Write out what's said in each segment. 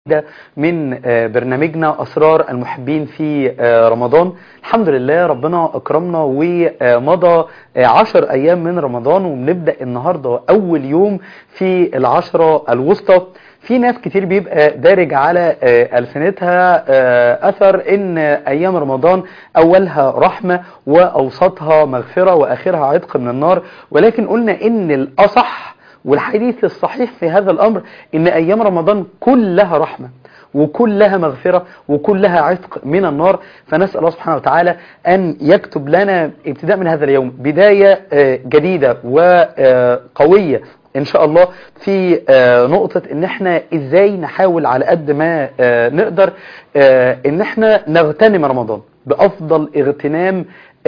من برنامجنا أسرار المحبين في رمضان الحمد لله ربنا أكرمنا ومضى عشر أيام من رمضان وبنبدأ النهاردة أول يوم في العشرة الوسطى في ناس كتير بيبقى دارج على ألسنتها أثر إن أيام رمضان أولها رحمة وأوسطها مغفرة وآخرها عتق من النار ولكن قلنا إن الأصح والحديث الصحيح في هذا الأمر إن أيام رمضان كلها رحمة وكلها مغفرة وكلها عتق من النار فنسأل الله سبحانه وتعالى أن يكتب لنا ابتداء من هذا اليوم بداية جديدة وقوية ان شاء الله في نقطة ان احنا ازاي نحاول على قد ما نقدر ان احنا نغتنم رمضان بافضل اغتنام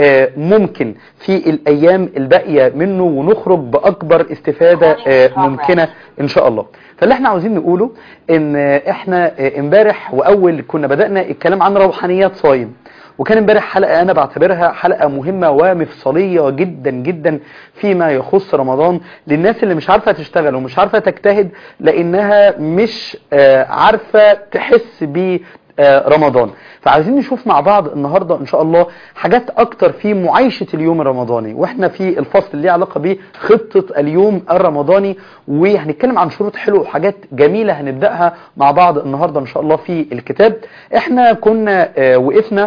ممكن في الايام الباقية منه ونخرج باكبر استفادة ممكنة ان شاء الله فاللي احنا عاوزين نقوله ان احنا امبارح واول كنا بدأنا الكلام عن روحانيات صايم وكان امبارح حلقة انا بعتبرها حلقة مهمة ومفصلية جدا جدا فيما يخص رمضان للناس اللي مش عارفة تشتغل ومش عارفة تجتهد لانها مش عارفة تحس ب رمضان فعايزين نشوف مع بعض النهاردة ان شاء الله حاجات اكتر في معايشة اليوم الرمضاني واحنا في الفصل اللي علاقة بخطة اليوم الرمضاني وهنتكلم عن شروط حلوة وحاجات جميلة هنبدأها مع بعض النهاردة ان شاء الله في الكتاب احنا كنا وقفنا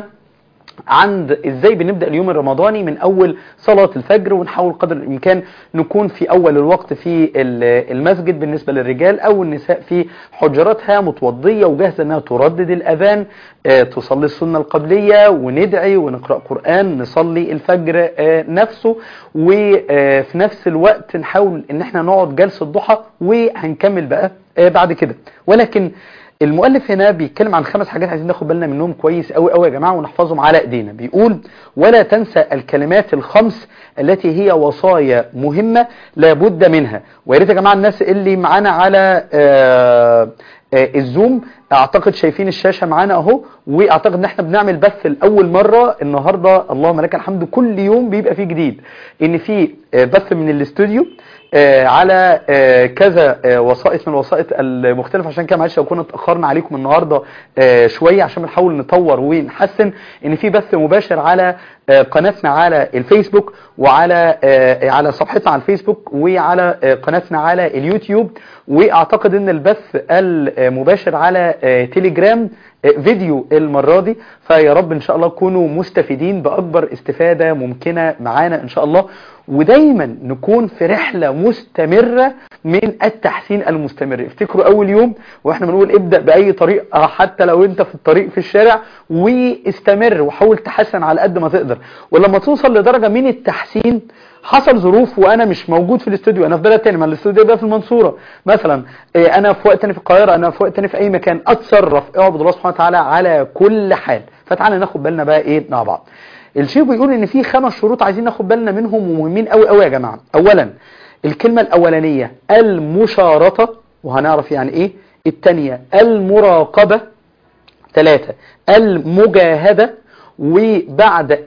عند ازاي بنبدأ اليوم الرمضاني من اول صلاة الفجر ونحاول قدر الامكان نكون في اول الوقت في المسجد بالنسبة للرجال او النساء في حجراتها متوضية وجاهزة انها تردد الاذان تصلي السنة القبلية وندعي ونقرأ قرآن نصلي الفجر نفسه وفي نفس الوقت نحاول ان احنا نقعد جلسة ضحى وهنكمل بقى بعد كده ولكن المؤلف هنا بيتكلم عن خمس حاجات عايزين ناخد بالنا منهم كويس قوي قوي يا جماعة ونحفظهم على ايدينا بيقول ولا تنسى الكلمات الخمس التي هي وصايا مهمة لابد منها ويا ريت يا جماعة الناس اللي معانا على آآ آآ الزوم اعتقد شايفين الشاشة معانا اهو واعتقد ان احنا بنعمل بث لاول مرة النهاردة اللهم لك الحمد كل يوم بيبقى فيه جديد ان في بث من الاستوديو على كذا وسائط من الوسائط المختلفة عشان كده معلش لو كنا اتأخرنا عليكم النهاردة شوية عشان بنحاول نطور ونحسن ان في بث مباشر على قناتنا على الفيسبوك وعلى على صفحتنا على الفيسبوك وعلى قناتنا على اليوتيوب واعتقد ان البث المباشر على تيليجرام فيديو المرة دي فيا رب ان شاء الله تكونوا مستفيدين باكبر استفادة ممكنة معانا ان شاء الله ودايما نكون في رحلة مستمرة من التحسين المستمر افتكروا اول يوم واحنا بنقول ابدأ باي طريقة حتى لو انت في الطريق في الشارع واستمر وحاول تحسن على قد ما تقدر ولما توصل لدرجة من التحسين حصل ظروف وانا مش موجود في الاستوديو انا في بلد تاني ما الاستوديو ده في المنصورة مثلا انا في وقت تاني في القاهرة انا في وقت تاني في اي مكان اتصرف اعبد الله سبحانه وتعالى على كل حال فتعالى ناخد بالنا بقى ايه مع بعض الشيخ بيقول ان في خمس شروط عايزين ناخد بالنا منهم ومهمين قوي قوي يا جماعة اولا الكلمة الاولانية المشارطة وهنعرف يعني ايه التانية المراقبة ثلاثة المجاهدة وبعد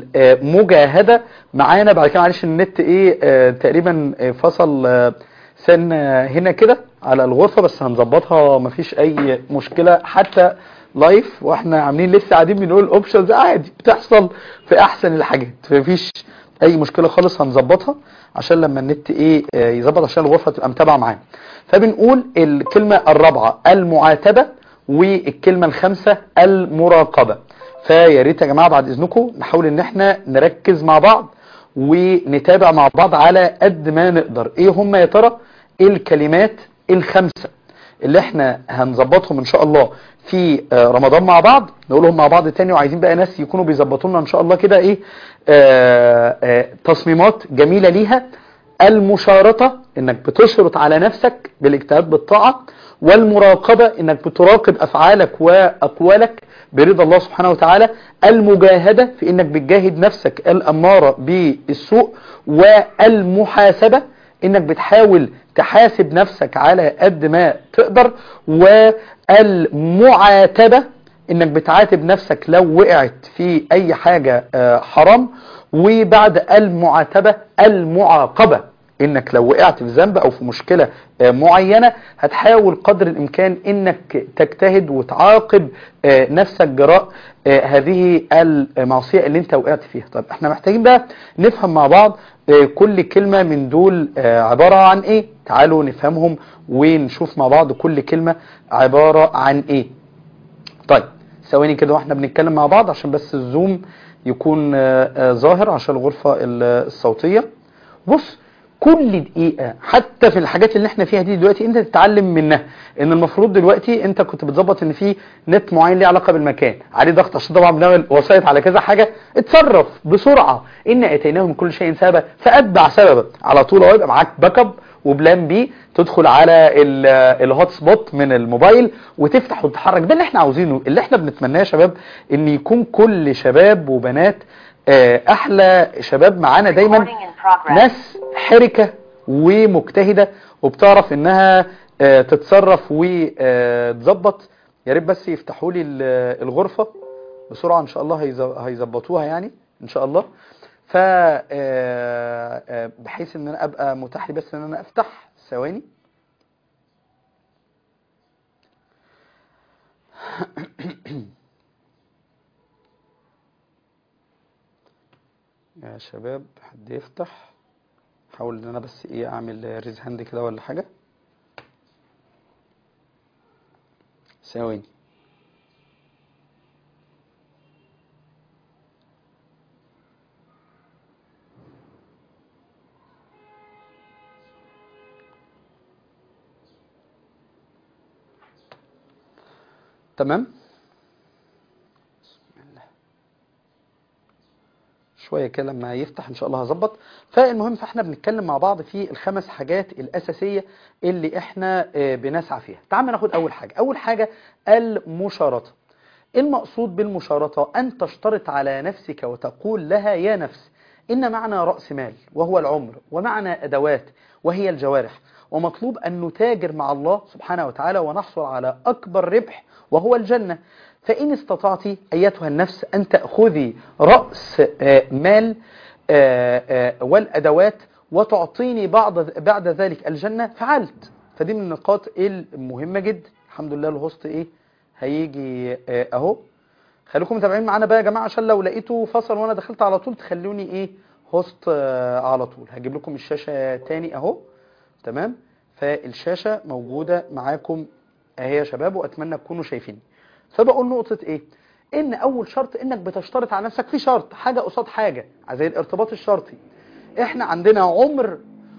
المجاهدة معانا بعد كده معلش النت ايه آه تقريبا فصل آه سن هنا كده على الغرفة بس هنظبطها مفيش اي مشكلة حتى لايف واحنا عاملين لسه قاعدين بنقول اوبشنز عادي بتحصل في احسن الحاجات مفيش اي مشكلة خالص هنظبطها عشان لما النت ايه آه يظبط عشان الغرفة تبقى متابعة معانا فبنقول الكلمة الرابعة المعاتبة والكلمة الخامسة المراقبة فيا ريت يا جماعة بعد اذنكم نحاول ان احنا نركز مع بعض ونتابع مع بعض على قد ما نقدر ايه هم يا ترى الكلمات الخمسة اللي احنا هنظبطهم ان شاء الله في رمضان مع بعض نقولهم مع بعض تاني وعايزين بقى ناس يكونوا بيظبطوا لنا ان شاء الله كده ايه آآ آآ تصميمات جميلة ليها المشارطة انك بتشرط على نفسك بالاجتهاد بالطاعة والمراقبة انك بتراقب افعالك واقوالك برضا الله سبحانه وتعالى المجاهدة في انك بتجاهد نفسك الامارة بالسوء والمحاسبة انك بتحاول تحاسب نفسك على قد ما تقدر والمعاتبة انك بتعاتب نفسك لو وقعت في اي حاجة حرام وبعد المعاتبة المعاقبة انك لو وقعت في ذنب او في مشكلة آه، معينة هتحاول قدر الامكان انك تجتهد وتعاقب آه، نفسك جراء آه، هذه المعصية اللي انت وقعت فيها طيب احنا محتاجين بقى نفهم مع بعض آه، كل كلمة من دول آه، عبارة عن ايه تعالوا نفهمهم ونشوف مع بعض كل كلمة عبارة عن ايه طيب ثواني كده واحنا بنتكلم مع بعض عشان بس الزوم يكون آه، آه، ظاهر عشان الغرفة ال- الصوتية بص كل دقيقة حتى في الحاجات اللي احنا فيها دي دلوقتي انت تتعلم منها ان المفروض دلوقتي انت كنت بتظبط ان في نت معين ليه علاقة بالمكان عليه ضغط عشان طبعا بنعمل وسائط على كذا حاجة اتصرف بسرعة ان اتيناه من كل شيء سببا فاتبع سببا على طول اهو يبقى معاك باك اب وبلان بي تدخل على ال- الهوت سبوت من الموبايل وتفتح وتتحرك ده اللي احنا عاوزينه اللي احنا بنتمناه يا شباب ان يكون كل شباب وبنات آه، احلى شباب معانا دايما Recording in progress. ناس حركة ومجتهدة وبتعرف انها آه، تتصرف وتظبط يا ريت بس يفتحوا لي ال- الغرفة بسرعة ان شاء الله هيز- هيظبطوها يعني ان شاء الله ف آه، آه، بحيث ان انا ابقى متاح لي بس ان انا افتح ثواني يا شباب حد يفتح حاول ان انا بس ايه اعمل ريز هاند كده ولا حاجة ثواني تمام بسم الله شوية كده لما يفتح ان شاء الله هظبط فالمهم فاحنا بنتكلم مع بعض في الخمس حاجات الاساسية اللي احنا آه، بنسعى فيها تعال ناخد اول حاجة اول حاجة المشارطة المقصود بالمشارطة ان تشترط على نفسك وتقول لها يا نفس ان معنى رأس مال وهو العمر ومعنى ادوات وهي الجوارح ومطلوب ان نتاجر مع الله سبحانه وتعالى ونحصل على اكبر ربح وهو الجنة فإن استطعت أيتها النفس أن تأخذي رأس آه، مال آه، آه، والأدوات وتعطيني بعض بعد ذلك الجنة فعلت فدي من النقاط المهمة جدا الحمد لله الهوست إيه هيجي آه، أهو خليكم متابعين معانا بقى يا جماعة عشان لو لقيته فصل وأنا دخلت على طول تخلوني إيه هوست آه، على طول هجيب لكم الشاشة تاني أهو تمام فالشاشة موجودة معاكم اهي يا شباب واتمنى تكونوا شايفيني فبقول نقطة ايه ان اول شرط انك بتشترط على نفسك في شرط حاجة قصاد حاجة زي الارتباط الشرطي احنا عندنا عمر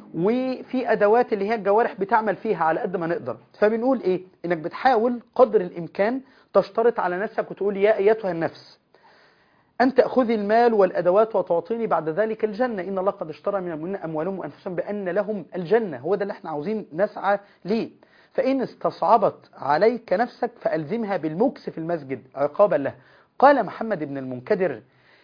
وفي ادوات اللي هي الجوارح بتعمل فيها على قد ما نقدر فبنقول ايه انك بتحاول قدر الامكان تشترط على نفسك وتقول يا ايتها النفس أن تأخذي المال والأدوات وتعطيني بعد ذلك الجنة إن الله قد اشترى من المؤمنين أموالهم وأنفسهم بأن لهم الجنة هو ده اللي احنا عاوزين نسعى ليه فإن استصعبت عليك نفسك فألزمها بالمكس في المسجد عقابا له قال محمد بن المنكدر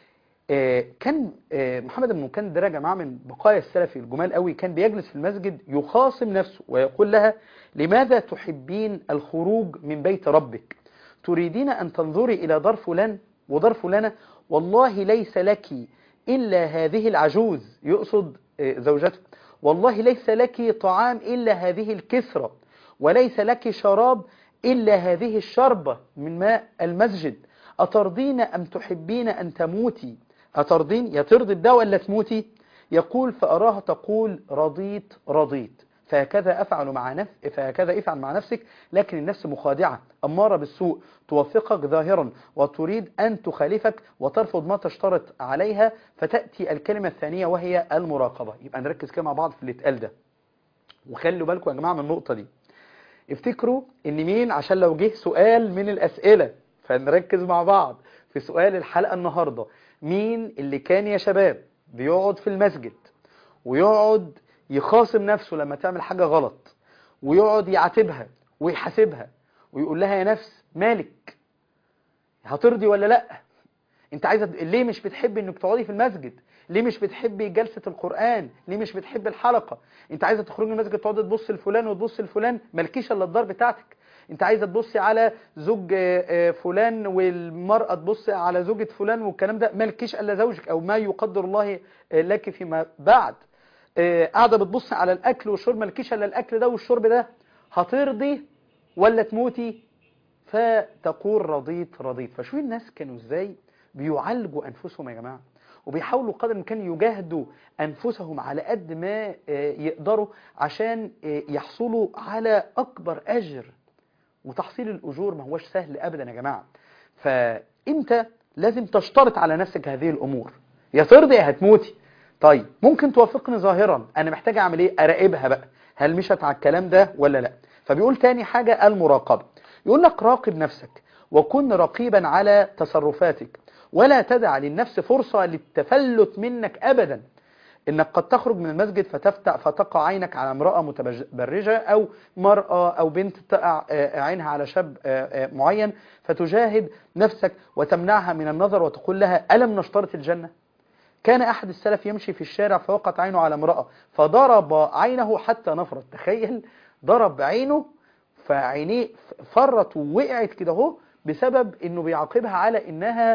آه، كان آه، محمد بن المنكدر ده يا جماعة من بقايا السلف الجمال قوي كان بيجلس في المسجد يخاصم نفسه ويقول لها لماذا تحبين الخروج من بيت ربك تريدين أن تنظري إلى دار فلان ودار فلانة والله ليس لك إلا هذه العجوز يقصد آه، زوجته والله ليس لك طعام إلا هذه الكسرة وليس لك شراب إلا هذه الشربة من ماء المسجد أترضين أم تحبين أن تموتي أترضين يا ترضي ده ولا تموتي يقول فأراها تقول رضيت رضيت فهكذا أفعل مع نفس فهكذا افعل مع نفسك لكن النفس مخادعة أمارة بالسوء توفقك ظاهرا وتريد أن تخالفك وترفض ما تشترط عليها فتأتي الكلمة الثانية وهي المراقبة يبقى نركز كده مع بعض في اللي اتقال ده وخلوا بالكم يا جماعة من النقطة دي افتكروا ان مين عشان لو جه سؤال من الاسئلة فنركز مع بعض في سؤال الحلقة النهاردة مين اللي كان يا شباب بيقعد في المسجد ويقعد يخاصم نفسه لما تعمل حاجة غلط ويقعد يعاتبها ويحاسبها ويقول لها يا نفس مالك هترضي ولا لا انت عايزه ليه مش بتحبي انك تقعدي في المسجد ليه مش بتحبي جلسة القرآن ليه مش بتحبي الحلقة انت عايزة تخرجي من المسجد تقعدي تبص لفلان وتبص لفلان مالكيش الا الدار بتاعتك انت عايزة تبصي على زوج آه، آه، فلان والمرأة تبص على زوجة فلان والكلام ده مالكيش الا زوجك او ما يقدر الله آه، لك فيما بعد آه، قاعدة بتبص على الأكل والشرب مالكيش إلا الأكل ده والشرب ده هترضي ولا تموتي فتقول رضيت رضيت فشوفي الناس كانوا ازاي بيعالجوا أنفسهم يا جماعة وبيحاولوا قدر الإمكان يجاهدوا أنفسهم على قد ما آه، يقدروا عشان آه، يحصلوا على أكبر أجر وتحصيل الأجور ما هوش سهل أبدا يا جماعة فأنت لازم تشترط على نفسك هذه الأمور يا ترضي يا هتموتي طيب ممكن توافقني ظاهرا أنا محتاج أعمل إيه أراقبها بقى هل مشت على الكلام ده ولا لا فبيقول تاني حاجة المراقبة يقول لك راقب نفسك وكن رقيبا على تصرفاتك ولا تدع للنفس فرصة للتفلت منك أبدا انك قد تخرج من المسجد فتفتح فتقع عينك على امرأة متبرجة او مرأة او بنت تقع آه، عينها على شاب آه، آه، معين فتجاهد نفسك وتمنعها من النظر وتقول لها ألم نشترط الجنة كان أحد السلف يمشي في الشارع فوقت عينه على امرأة فضرب عينه حتى نفرت تخيل ضرب عينه فعينيه فرت ووقعت كده اهو بسبب انه بيعاقبها على انها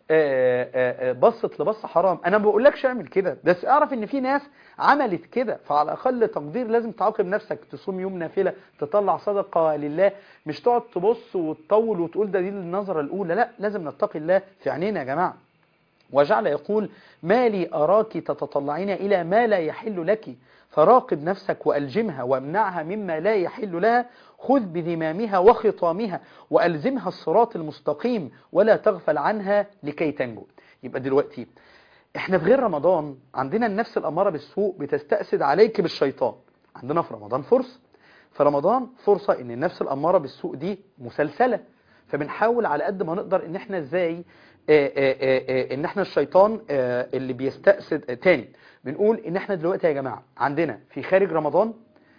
آه، آه، آه، بصت لبص حرام انا ما بقولكش اعمل كده بس اعرف ان في ناس عملت كده فعلى اقل تقدير لازم تعاقب نفسك تصوم يوم نافله تطلع صدقه لله مش تقعد تبص وتطول وتقول ده دي النظره الاولى لا لازم نتقي الله في عينينا يا جماعه وجعل يقول ما لي أراك تتطلعين إلى ما لا يحل لك فراقب نفسك وألجمها وامنعها مما لا يحل لها خذ بذمامها وخطامها وألزمها الصراط المستقيم ولا تغفل عنها لكي تنجو يبقى دلوقتي احنا في غير رمضان عندنا النفس الأمارة بالسوء بتستأسد عليك بالشيطان عندنا في رمضان فرصة في رمضان فرصة ان النفس الأمارة بالسوء دي مسلسلة فبنحاول على قد ما نقدر ان احنا ازاي آه، آه، آه، آه، ان احنا الشيطان آه، اللي بيستأسد آه، تاني بنقول ان احنا دلوقتي يا جماعة عندنا في خارج رمضان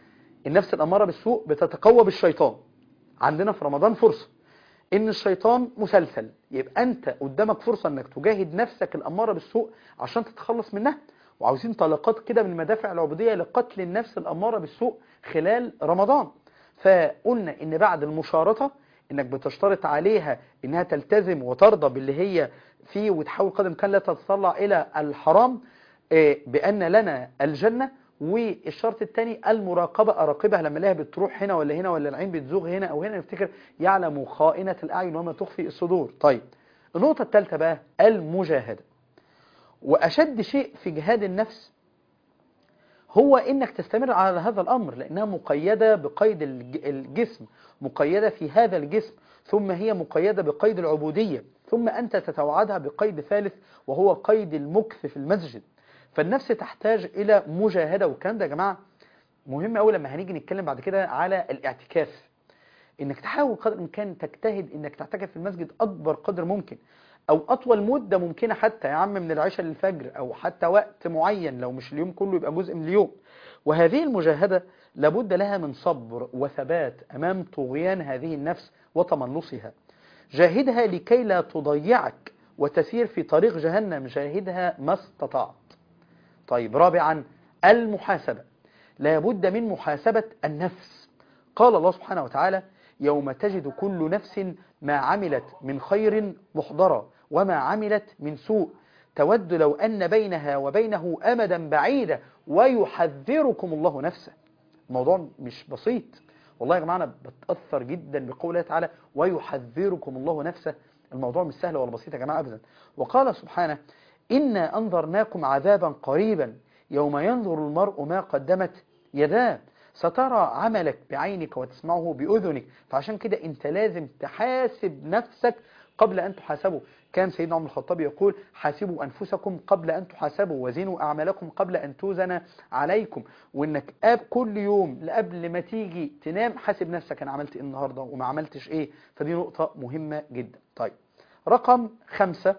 النفس الأمارة بالسوء بتتقوى بالشيطان عندنا في رمضان فرصة ان الشيطان مسلسل يبقى انت قدامك فرصة انك تجاهد نفسك الأمارة بالسوء عشان تتخلص منها وعاوزين طلقات كده من مدافع العبودية لقتل النفس الأمارة بالسوء خلال رمضان فقلنا ان بعد المشارطة انك بتشترط عليها انها تلتزم وترضى باللي هي فيه وتحاول قدر الامكان لا تتطلع الى الحرام آه، بان لنا الجنة والشرط الثاني المراقبة أراقبها لما الاقيها بتروح هنا ولا هنا ولا العين بتزوغ هنا أو هنا نفتكر يعلم خائنة الأعين وما تخفي الصدور طيب النقطة الثالثة بقى المجاهدة وأشد شيء في جهاد النفس هو انك تستمر على هذا الامر لانها مقيدة بقيد الج- الجسم مقيدة في هذا الجسم ثم هي مقيدة بقيد العبودية ثم انت تتوعدها بقيد ثالث وهو قيد المكث في المسجد فالنفس تحتاج الى مجاهدة والكلام ده يا جماعة مهم قوي لما هنيجي نتكلم بعد كده على الاعتكاف انك تحاول قدر الامكان تجتهد انك تعتكف في المسجد اكبر قدر ممكن او اطول مدة ممكنة حتى يا عم من العشاء للفجر او حتى وقت معين لو مش اليوم كله يبقى جزء من اليوم وهذه المجاهدة لابد لها من صبر وثبات امام طغيان هذه النفس وتملصها جاهدها لكي لا تضيعك وتسير في طريق جهنم جاهدها ما استطعت طيب رابعا المحاسبة لابد من محاسبة النفس قال الله سبحانه وتعالى يوم تجد كل نفس ما عملت من خير محضرة وما عملت من سوء تود لو أن بينها وبينه أمدا بعيدا ويحذركم الله نفسه الموضوع مش بسيط والله يا جماعة أنا بتأثر جدا بقوله تعالى ويحذركم الله نفسه الموضوع مش سهل ولا بسيط يا جماعة أبدا وقال سبحانه إنا أنظرناكم عذابا قريبا يوم ينظر المرء ما قدمت يداه سترى عملك بعينك وتسمعه بأذنك فعشان كده انت لازم تحاسب نفسك قبل أن تحاسبوا كان سيدنا عمر الخطاب يقول حاسبوا أنفسكم قبل أن تحاسبوا وزنوا أعمالكم قبل أن توزن عليكم وإنك أب كل يوم قبل ما تيجي تنام حاسب نفسك أنا عملت إيه النهاردة وما عملتش إيه فدي نقطة مهمة جدا طيب رقم خمسة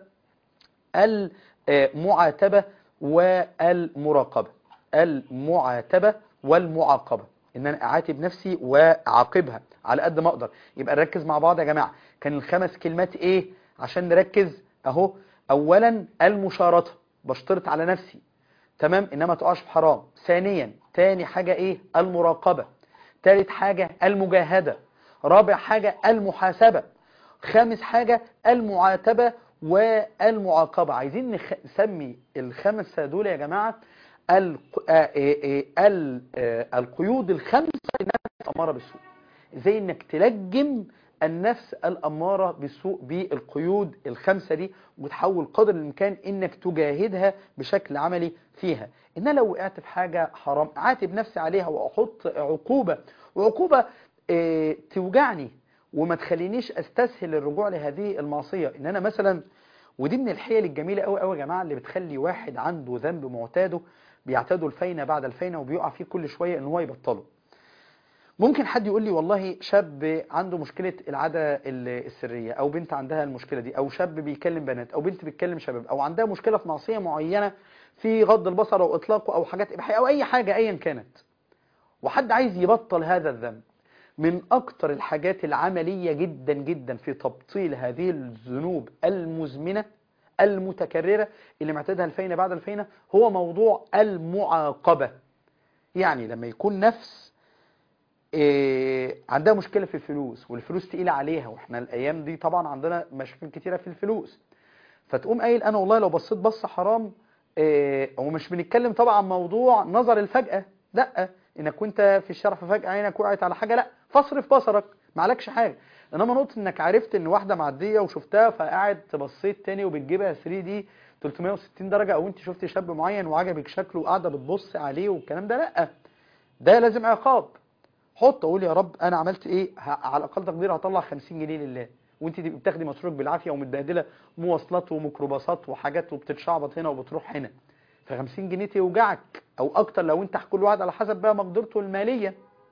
المعاتبة والمراقبة المعاتبة والمعاقبة ان انا اعاتب نفسي واعاقبها على قد ما اقدر يبقى نركز مع بعض يا جماعة كان الخمس كلمات ايه عشان نركز اهو اولا المشارطة بشترط على نفسي تمام انما تقعش في حرام ثانيا تاني حاجة ايه المراقبة تالت حاجة المجاهدة رابع حاجة المحاسبة خامس حاجة المعاتبة والمعاقبة عايزين نخ- نسمي الخمسة دول يا جماعة الق- آه، آه، آه، ال- آه، القيود الخمسة للنفس الأمارة بالسوء زي انك تلجم النفس الأمارة بالسوء بالقيود الخمسة دي وتحاول قدر الإمكان انك تجاهدها بشكل عملي فيها ان أنا لو وقعت في حاجة حرام عاتب نفسي عليها واحط عقوبة وعقوبة آه، توجعني وما تخلينيش استسهل الرجوع لهذه المعصية ان انا مثلا ودي من الحيل الجميلة قوي قوي يا جماعة اللي بتخلي واحد عنده ذنب معتاده بيعتاده الفينة بعد الفينة وبيقع فيه كل شوية ان هو يبطله ممكن حد يقول لي والله شاب عنده مشكلة العادة ال- السرية او بنت عندها المشكلة دي او شاب بيكلم بنات او بنت بتكلم شباب او عندها مشكلة في معصية معينة في غض البصر او اطلاقه او حاجات اباحية او اي حاجة ايا كانت وحد عايز يبطل هذا الذنب من اكتر الحاجات العملية جدا جدا في تبطيل هذه الذنوب المزمنة المتكررة اللي معتادها الفينة بعد الفينة هو موضوع المعاقبة يعني لما يكون نفس إيه عندها مشكلة في الفلوس والفلوس تقيلة عليها واحنا الايام دي طبعا عندنا مشاكل كتيرة في الفلوس فتقوم قايل انا والله لو بصيت بصة حرام إيه ومش بنتكلم طبعا عن موضوع نظر الفجأة لا انك كنت في الشارع فجأة عينك وقعت على حاجة لا فاصرف بصرك معلكش حاجة انما نقطة انك عرفت ان واحدة معدية وشفتها فقاعد بصيت تاني وبتجيبها 3 دي 360 درجة او انت شفت شاب معين وعجبك شكله وقاعدة بتبص عليه والكلام ده لا ده لازم عقاب حط اقول يا رب انا عملت ايه ه- على اقل تقدير هطلع 50 جنيه لله وانت تبقي بتاخدي مصروف بالعافيه ومتبهدله مواصلات وميكروباصات وحاجات وبتتشعبط هنا وبتروح هنا ف 50 جنيه توجعك او اكتر لو انت كل واحد على حسب بقى مقدرته الماليه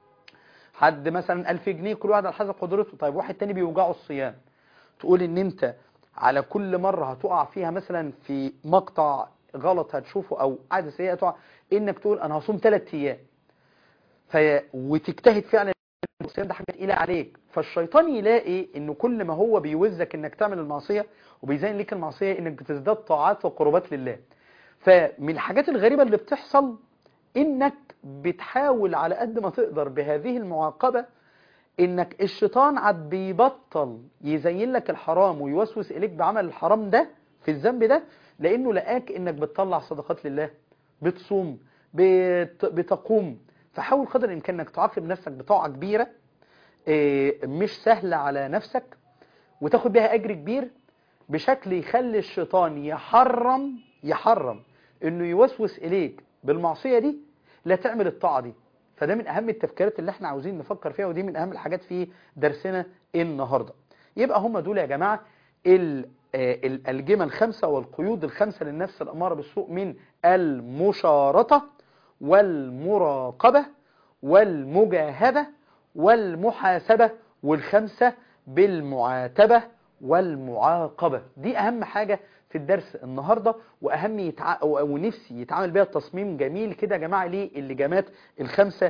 حد مثلا 1000 جنيه كل واحد على حسب قدرته طيب واحد تاني بيوجعه الصيام تقول ان انت على كل مرة هتقع فيها مثلا في مقطع غلط هتشوفه او عادة سيئة تقع انك تقول انا هصوم 3 ايام في وتجتهد فعلا الصيام ده حاجه تقيله عليك فالشيطان يلاقي ان كل ما هو بيوزك انك تعمل المعصيه وبيزين لك المعصيه انك بتزداد طاعات وقربات لله فمن الحاجات الغريبه اللي بتحصل انك بتحاول على قد ما تقدر بهذه المعاقبه انك الشيطان عاد بيبطل يزين لك الحرام ويوسوس اليك بعمل الحرام ده في الذنب ده لانه لقاك انك بتطلع صدقات لله بتصوم بت... بتقوم فحاول قدر الامكان انك تعاقب نفسك بطاعه كبيره إيه، مش سهله على نفسك وتاخد بيها اجر كبير بشكل يخلي الشيطان يحرم يحرم انه يوسوس اليك بالمعصيه دي لا تعمل الطاعه دي فده من اهم التفكيرات اللي احنا عاوزين نفكر فيها ودي من اهم الحاجات في درسنا النهارده يبقى هم دول يا جماعه ال- آه، ال- الجمل الخمسه والقيود الخمسه للنفس الاماره بالسوء من المشارطه والمراقبه والمجاهده والمحاسبه والخمسه بالمعاتبه والمعاقبه دي اهم حاجه في الدرس النهارده واهم يتع... أو- او نفسي يتعامل بيها تصميم جميل كده يا جماعه للجامات الخمسه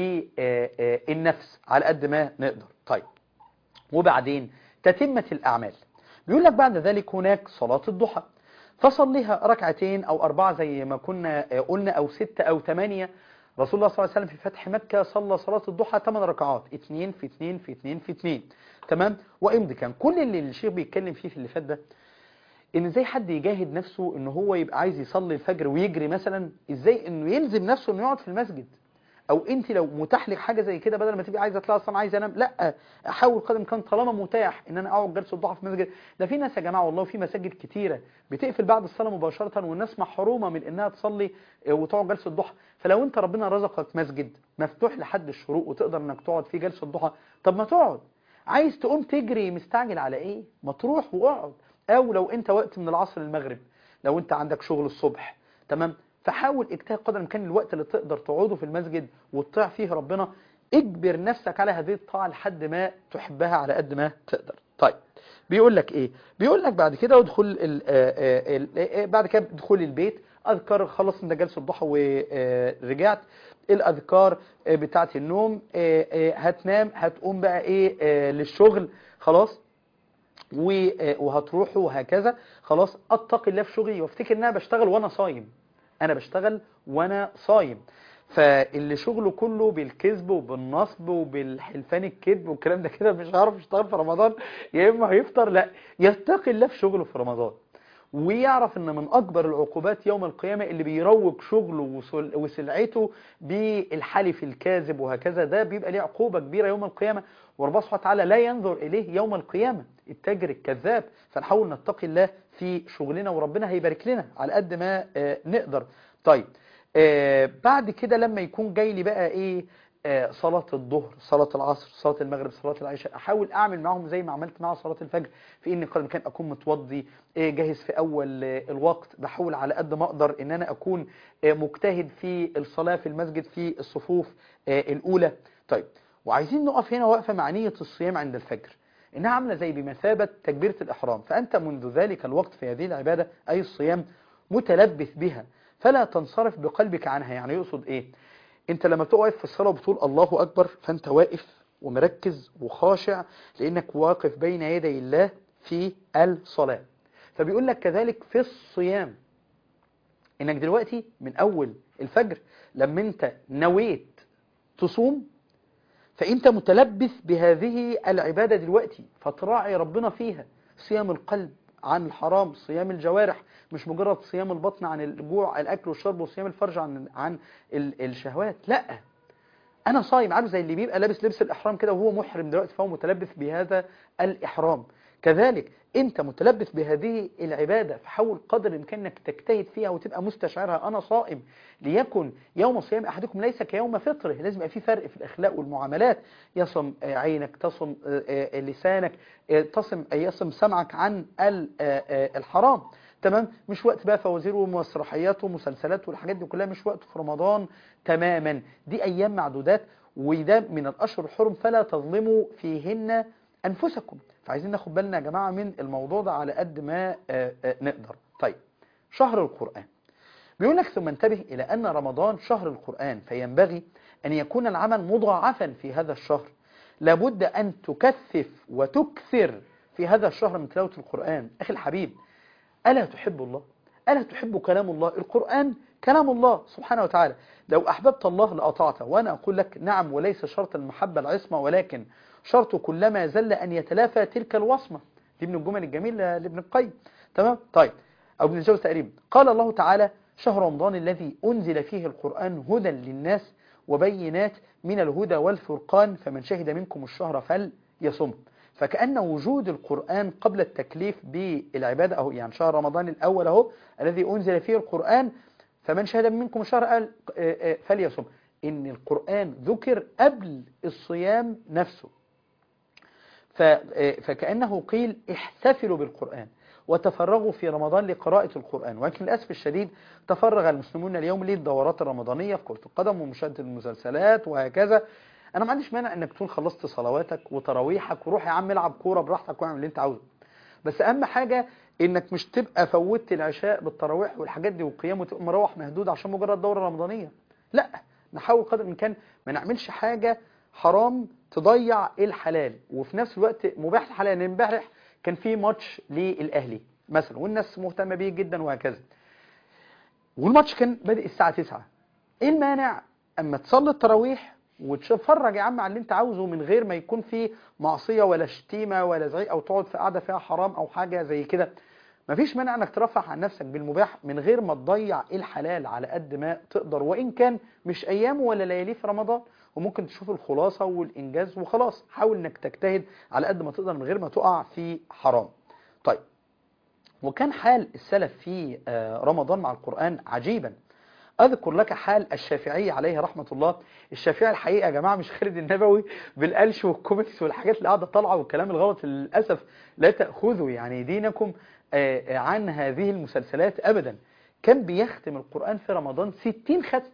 للنفس على قد ما نقدر طيب وبعدين تتمة الأعمال بيقول لك بعد ذلك هناك صلاة الضحى فصليها ركعتين أو أربعة زي ما كنا آه، قلنا أو ستة أو ثمانية رسول الله صلى الله عليه وسلم في فتح مكة صلى صلاة الضحى ثمان ركعات اتنين في اتنين في اتنين في اتنين تمام وامضي كان كل اللي الشيخ بيتكلم فيه في اللي فات ده ان ازاي حد يجاهد نفسه ان هو يبقى عايز يصلي الفجر ويجري مثلا ازاي انه يلزم نفسه انه يقعد في المسجد او انت لو متاح لك حاجه زي كده بدل ما تبقي عايزه تطلعي اصلا عايزه انام لا احاول قدر الامكان طالما متاح ان انا اقعد جلسه الضحى في مسجد ده في ناس يا جماعه والله في مساجد كتيره بتقفل بعد الصلاه مباشره والناس محرومه من انها تصلي آه، وتقعد جلسه الضحى فلو انت ربنا رزقك مسجد مفتوح لحد الشروق وتقدر انك تقعد فيه جلسه الضحى طب ما تقعد عايز تقوم تجري مستعجل على ايه ما تروح واقعد او لو انت وقت من العصر للمغرب لو انت عندك شغل الصبح تمام فحاول اجتهد قدر الامكان الوقت اللي تقدر تقعده في المسجد وتطيع فيه ربنا اجبر نفسك على هذه الطاعه لحد ما تحبها على قد ما تقدر طيب بيقول لك ايه بيقول لك بعد كده ادخل ال- آه، آه، ال- آه، بعد كده ادخل البيت اذكار خلص انت جلسه الضحى ورجعت الاذكار آه، بتاعه النوم آه، آه، هتنام هتقوم بقى ايه آه، للشغل خلاص و- آه، وهتروحوا وهكذا خلاص اتقي الله في شغلي وافتكر ان انا بشتغل وانا صايم انا بشتغل وانا صايم فاللي شغله كله بالكذب وبالنصب وبالحلفان الكذب والكلام ده كده مش هيعرف يشتغل في رمضان يا اما هيفطر لا يتقي الله في شغله في رمضان ويعرف ان من اكبر العقوبات يوم القيامة اللي بيروج شغله وسل- وسلعته بالحلف الكاذب وهكذا ده بيبقى ليه عقوبة كبيرة يوم القيامة وربنا سبحانه وتعالى لا ينظر اليه يوم القيامة التاجر الكذاب فنحاول نتقي الله في شغلنا وربنا هيبارك لنا على قد ما آه، نقدر طيب آه، بعد كده لما يكون جاي لي بقى ايه آه، صلاة الظهر صلاة العصر صلاة المغرب صلاة العشاء احاول اعمل معاهم زي ما عملت مع صلاة الفجر في اني قدر الامكان اكون متوضي آه، جاهز في اول آه، الوقت بحاول على قد ما اقدر ان انا اكون آه، مجتهد في الصلاة في المسجد في الصفوف آه، الاولى طيب وعايزين نقف هنا وقفة مع نية الصيام عند الفجر انها عاملة زي بمثابة تكبيرة الاحرام فانت منذ ذلك الوقت في هذه العبادة اي الصيام متلبث بها فلا تنصرف بقلبك عنها يعني يقصد ايه انت لما بتبقى واقف في الصلاة وبتقول الله اكبر فانت واقف ومركز وخاشع لانك واقف بين يدي الله في الصلاة فبيقول لك كذلك في الصيام انك دلوقتي من اول الفجر لما انت نويت تصوم فانت متلبس بهذه العبادة دلوقتي فتراعي ربنا فيها صيام القلب عن الحرام صيام الجوارح مش مجرد صيام البطن عن الجوع الاكل والشرب وصيام الفرج عن عن ال- الشهوات لا انا صايم عارف زي اللي بيبقى لابس لبس الاحرام كده وهو محرم دلوقتي فهو متلبس بهذا الاحرام كذلك انت متلبس بهذه العبادة فحاول قدر الامكان انك تجتهد فيها وتبقى مستشعرها انا صائم ليكن يوم صيام احدكم ليس كيوم فطره لازم يبقى في فرق في الاخلاق والمعاملات يصم آه، عينك تصم آه، آه، لسانك آه، تصم آه، يصم سمعك عن ال- آه، آه، الحرام تمام مش وقت بقى فوازير ومسرحيات ومسلسلات والحاجات دي كلها مش وقت في رمضان تماما دي ايام معدودات وده من الاشهر الحرم فلا تظلموا فيهن انفسكم فعايزين ناخد بالنا يا جماعه من الموضوع ده على قد ما آه، آه، نقدر طيب شهر القران بيقول لك ثم انتبه الى ان رمضان شهر القران فينبغي ان يكون العمل مضاعفا في هذا الشهر لابد ان تكثف وتكثر في هذا الشهر من تلاوه القران اخي الحبيب ألا تحب الله ألا تحب كلام الله القرآن كلام الله سبحانه وتعالى لو أحببت الله لأطعته وأنا أقول لك نعم وليس شرط المحبة العصمة ولكن شرط كلما زل أن يتلافى تلك الوصمة دي من الجمل الجميلة لابن القيم تمام طيب أو ابن الجوزي تقريبا قال الله تعالى شهر رمضان الذي أنزل فيه القرآن هدى للناس وبينات من الهدى والفرقان فمن شهد منكم الشهر فليصم فكأن وجود القرآن قبل التكليف بالعبادة أهو يعني شهر رمضان الأول أهو الذي أنزل فيه القرآن فمن شهد منكم الشهر قال آه، آه، فليصم إن القرآن ذكر قبل الصيام نفسه ف- آه، فكأنه قيل احتفلوا بالقرآن وتفرغوا في رمضان لقراءة القرآن ولكن للأسف الشديد تفرغ المسلمون اليوم للدورات الرمضانية في كرة القدم ومشاهدة المسلسلات وهكذا أنا ما عنديش مانع إنك تكون خلصت صلواتك وتراويحك وروح يا عم العب كورة براحتك واعمل اللي أنت عاوزه بس أهم حاجة إنك مش تبقى فوتت العشاء بالتراويح والحاجات دي والقيام وتبقى مروح مهدود عشان مجرد دورة رمضانية لا نحاول قدر الإمكان ما نعملش حاجة حرام تضيع الحلال وفي نفس الوقت مباح الحلال يعني امبارح كان في ماتش للأهلي مثلا والناس مهتمة بيه جدا وهكذا والماتش كان بادئ الساعة 9 ايه المانع اما تصلي التراويح وتتفرج يا عم على اللي انت عاوزه من غير ما يكون في معصية ولا شتيمة ولا زعيق او تقعد في قاعدة فيها حرام او حاجة زي كده مفيش مانع انك ترفع عن نفسك بالمباح من غير ما تضيع الحلال على قد ما تقدر وان كان مش ايام ولا ليالي في رمضان وممكن تشوف الخلاصة والانجاز وخلاص حاول انك تجتهد على قد ما تقدر من غير ما تقع في حرام طيب وكان حال السلف في آه، رمضان مع القرآن عجيبا أذكر لك حال الشافعي عليه رحمة الله الشافعي الحقيقة يا جماعة مش خالد النبوي بالقلش والكوميكس والحاجات اللي قاعدة طالعة والكلام الغلط للأسف لا تأخذوا يعني دينكم آه، عن هذه المسلسلات أبدا كان بيختم القرآن في رمضان 60 ختم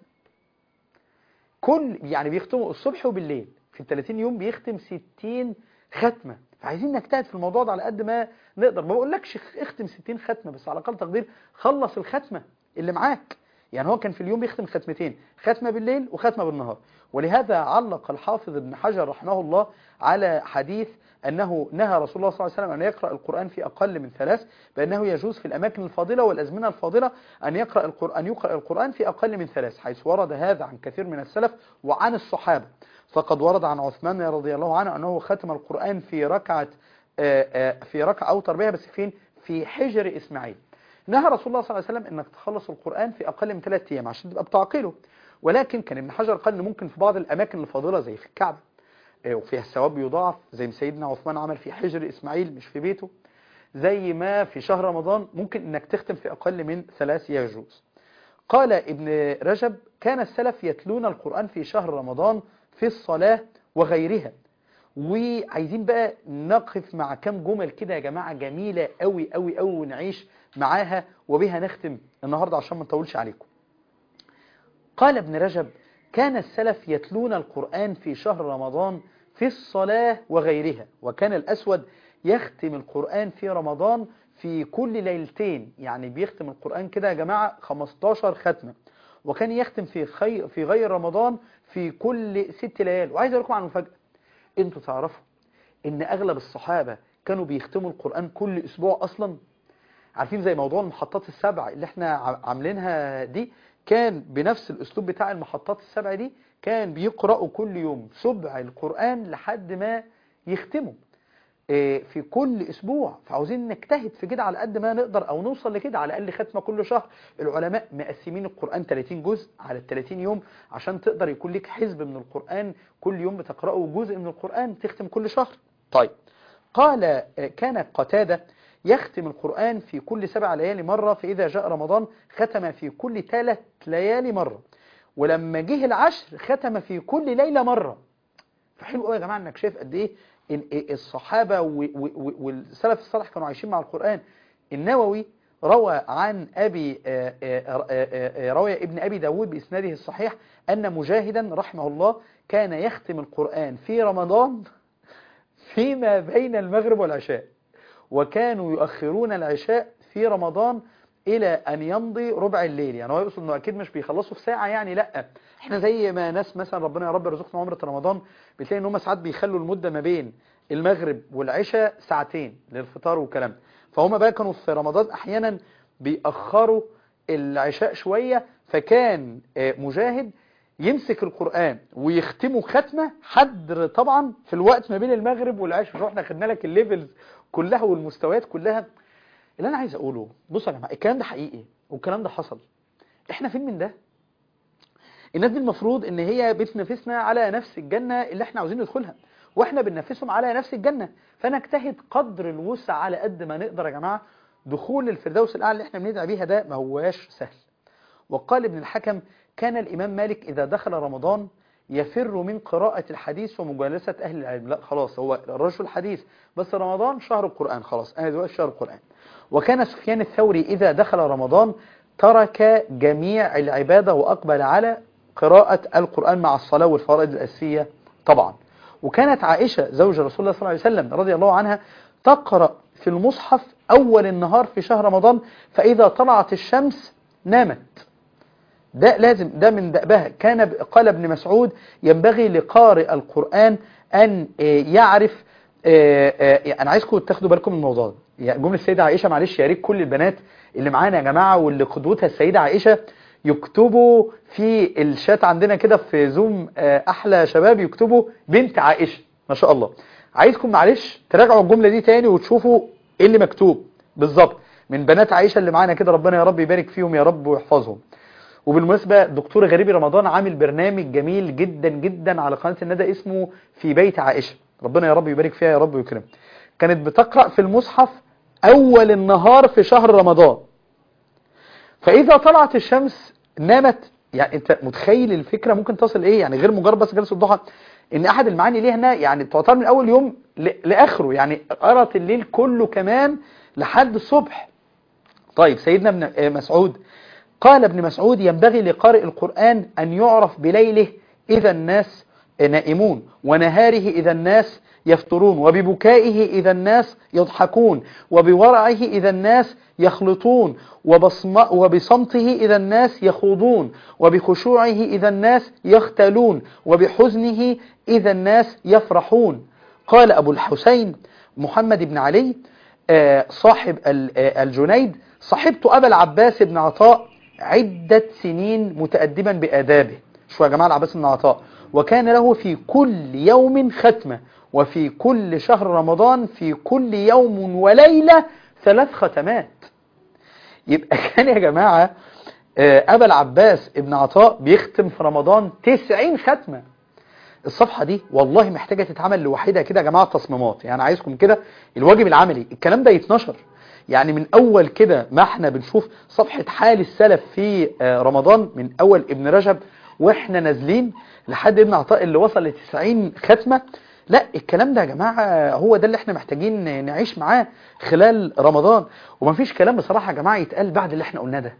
كل يعني بيختموا الصبح وبالليل في ال 30 يوم بيختم 60 ختمة فعايزين نجتهد في الموضوع ده على قد ما نقدر ما بقولكش اختم 60 ختمة بس على الاقل تقدير خلص الختمة اللي معاك يعني هو كان في اليوم بيختم ختمتين ختمة بالليل وختمة بالنهار ولهذا علق الحافظ ابن حجر رحمه الله على حديث أنه نهى رسول الله صلى الله عليه وسلم أن يقرأ القرآن في أقل من ثلاث بأنه يجوز في الأماكن الفاضلة والأزمنة الفاضلة أن يقرأ القرآن يقرأ القرآن في أقل من ثلاث حيث ورد هذا عن كثير من السلف وعن الصحابة فقد ورد عن عثمان رضي الله عنه أنه ختم القرآن في ركعة آه، آه، في ركعة أوتر بها بس فين في حجر إسماعيل نهى رسول الله صلى الله عليه وسلم انك تخلص القرآن في اقل من ثلاث ايام عشان تبقى بتعقله ولكن كان ابن حجر قال ان ممكن في بعض الاماكن الفاضلة زي في الكعبة آه، وفيها الثواب يضاعف زي ما سيدنا عثمان عمل في حجر اسماعيل مش في بيته زي ما في شهر رمضان ممكن انك تختم في اقل من ثلاث يجوز قال ابن رجب كان السلف يتلون القرآن في شهر رمضان في الصلاة وغيرها وعايزين بقى نقف مع كام جمل كده يا جماعة جميلة قوي قوي قوي ونعيش معاها وبها نختم النهاردة عشان ما نطولش عليكم قال ابن رجب كان السلف يتلون القرآن في شهر رمضان في الصلاة وغيرها وكان الأسود يختم القرآن في رمضان في كل ليلتين يعني بيختم القرآن كده يا جماعة 15 ختمة وكان يختم في خي... في غير رمضان في كل ست ليال وعايز اقول لكم عن مفاجأة انتوا تعرفوا ان اغلب الصحابة كانوا بيختموا القرآن كل اسبوع اصلا عارفين زي موضوع المحطات السبع اللي احنا ع- عاملينها دي كان بنفس الاسلوب بتاع المحطات السبع دي كان بيقرأوا كل يوم سبع القرآن لحد ما يختموا إيه، في كل اسبوع فعاوزين نجتهد في كده على قد ما نقدر او نوصل لكده على الاقل ختمه كل شهر العلماء مقسمين القران 30 جزء على ال 30 يوم عشان تقدر يكون لك حزب من القران كل يوم بتقراه جزء من القران تختم كل شهر طيب قال آه، كان قتاده يختم القرآن في كل سبع ليالي مرة فإذا جاء رمضان ختم في كل ثلاث ليالي مرة ولما جه العشر ختم في كل ليلة مرة فحلو قوي يا جماعه انك شايف قد ايه إن إيه الصحابه و- و- و- والسلف الصالح كانوا عايشين مع القران النووي روى عن ابي آه، آه، آه، آه، روى ابن ابي داود باسناده الصحيح ان مجاهدا رحمه الله كان يختم القران في رمضان فيما بين المغرب والعشاء وكانوا يؤخرون العشاء في رمضان الى ان يمضي ربع الليل يعني هو يقصد انه اكيد مش بيخلصوا في ساعه يعني لا احنا زي ما ناس مثلا ربنا يا رب يرزقنا عمره رمضان بتلاقي ان هم ساعات بيخلوا المده ما بين المغرب والعشاء ساعتين للفطار والكلام فهم بقى كانوا في رمضان احيانا بيأخروا العشاء شويه فكان آه، مجاهد يمسك القرآن ويختمه ختمة حد طبعا في الوقت ما بين المغرب والعشاء شوف احنا خدنا لك الليفلز كلها والمستويات كلها اللي انا عايز اقوله بصوا يا جماعه الكلام ده حقيقي والكلام ده حصل احنا فين من ده الناس دي المفروض ان هي بتنافسنا على نفس الجنة اللي احنا عاوزين ندخلها واحنا بننافسهم على نفس الجنة فنجتهد قدر الوسع على قد ما نقدر يا جماعة دخول الفردوس الاعلى اللي احنا بندعي بيها ده ما هواش سهل وقال ابن الحكم كان الامام مالك اذا دخل رمضان يفر من قراءة الحديث ومجالسة أهل العلم لا خلاص هو الرجل حديث بس رمضان شهر القرآن خلاص أنا دلوقتي شهر القرآن وكان سفيان الثوري إذا دخل رمضان ترك جميع العبادة وأقبل على قراءة القرآن مع الصلاة والفرائض الأساسية طبعا وكانت عائشة زوج رسول الله صلى الله عليه وسلم رضي الله عنها تقرأ في المصحف أول النهار في شهر رمضان فإذا طلعت الشمس نامت ده لازم ده من دأبها كان ب- قال ابن مسعود ينبغي لقارئ القرآن أن آه، يعرف آه، آه، أنا عايزكم تاخدوا بالكم من الموضوع ده يعني جملة السيدة عائشة معلش يا ريت كل البنات اللي معانا يا جماعة واللي قدوتها السيدة عائشة يكتبوا في الشات عندنا كده في زوم آه، أحلى شباب يكتبوا بنت عائشة ما شاء الله عايزكم معلش تراجعوا الجملة دي تاني وتشوفوا ايه اللي مكتوب بالظبط من بنات عائشة اللي معانا كده ربنا يا رب يبارك فيهم يا رب ويحفظهم وبالمناسبة دكتور غريبي رمضان عامل برنامج جميل جدا جدا على قناة الندى اسمه في بيت عائشة ربنا يا رب يبارك فيها يا رب ويكرمها كانت بتقرأ في المصحف أول النهار في شهر رمضان فإذا طلعت الشمس نامت يعني أنت متخيل الفكرة ممكن تصل إيه يعني غير مجرد بس جلسة الضحى إن أحد المعاني ليه هنا يعني تعتبر من أول يوم ل- لآخره يعني قرأت الليل كله كمان لحد الصبح طيب سيدنا ابن مسعود قال ابن مسعود ينبغي لقارئ القرآن أن يعرف بليله إذا الناس نائمون ونهاره إذا الناس يفطرون وببكائه إذا الناس يضحكون وبورعه إذا الناس يخلطون وبصم وبصمته إذا الناس يخوضون وبخشوعه إذا الناس يختلون وبحزنه إذا الناس يفرحون قال أبو الحسين محمد بن علي آه، صاحب ال- آه، الجنيد صاحبت أبا العباس بن عطاء عدة سنين متأدبا بآدابه شو يا جماعة العباس بن عطاء وكان له في كل يوم ختمة وفي كل شهر رمضان في كل يوم وليلة ثلاث ختمات يبقى كان يا جماعة آه، أبا العباس ابن عطاء بيختم في رمضان 90 ختمة الصفحة دي والله محتاجة تتعمل لوحدها كده يا جماعة تصميمات يعني عايزكم كده الواجب العملي الكلام ده يتنشر يعني من أول كده ما احنا بنشوف صفحة حال السلف في آه، رمضان من أول ابن رجب واحنا نازلين لحد ابن عطاء اللي وصل ل 90 ختمة لا الكلام ده يا جماعة هو ده اللي احنا محتاجين نعيش معاه خلال رمضان ومفيش كلام بصراحة يا جماعة يتقال بعد اللي احنا قلناه ده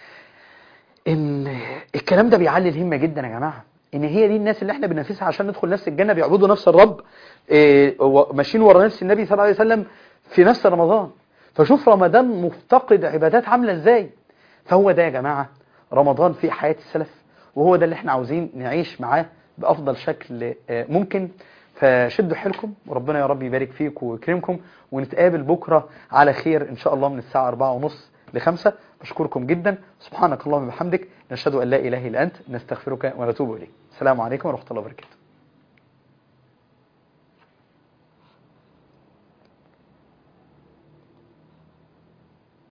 ان الكلام ده بيعلي الهمة جدا يا جماعة ان هي دي الناس اللي احنا بننافسها عشان ندخل نفس الجنة بيعبدوا نفس الرب إيه، و- ماشيين ورا نفس النبي صلى الله عليه وسلم في نفس رمضان فشوف رمضان مفتقد عبادات عاملة ازاي فهو ده يا جماعة رمضان في حياة السلف وهو ده اللي احنا عاوزين نعيش معاه بأفضل شكل آه، ممكن فشدوا حيلكم وربنا يا رب يبارك فيكم ويكرمكم ونتقابل بكرة على خير إن شاء الله من الساعة أربعة ونص لخمسة بشكركم جدا سبحانك اللهم وبحمدك نشهد أن لا إله إلا أنت نستغفرك ونتوب إليك السلام عليكم ورحمة الله وبركاته